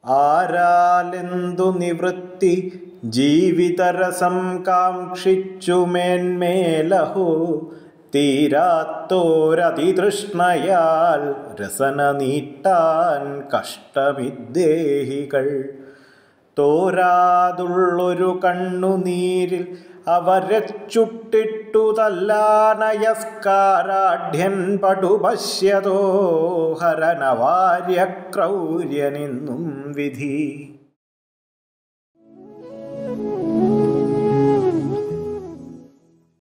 ആരാലെന്തു നിവൃത്തി ജീവിതരസം കാക്ഷിച്ചു മേന്മേലഹോ തീരാത്തോരതിതൃഷ്ണയാൽ രസന നീട്ടാൻ കഷ്ടമിദ്ദേഹികൾ തോരാതുള്ളൊരു കണ്ണുനീരിൽ അവരെ ചുട്ടിട്ടു തല്ലാനയസ്കാരാഢ്യൻ പടുപശ്യതോ ഹരനവാര്യക്രൗര്യനെന്നും വിധി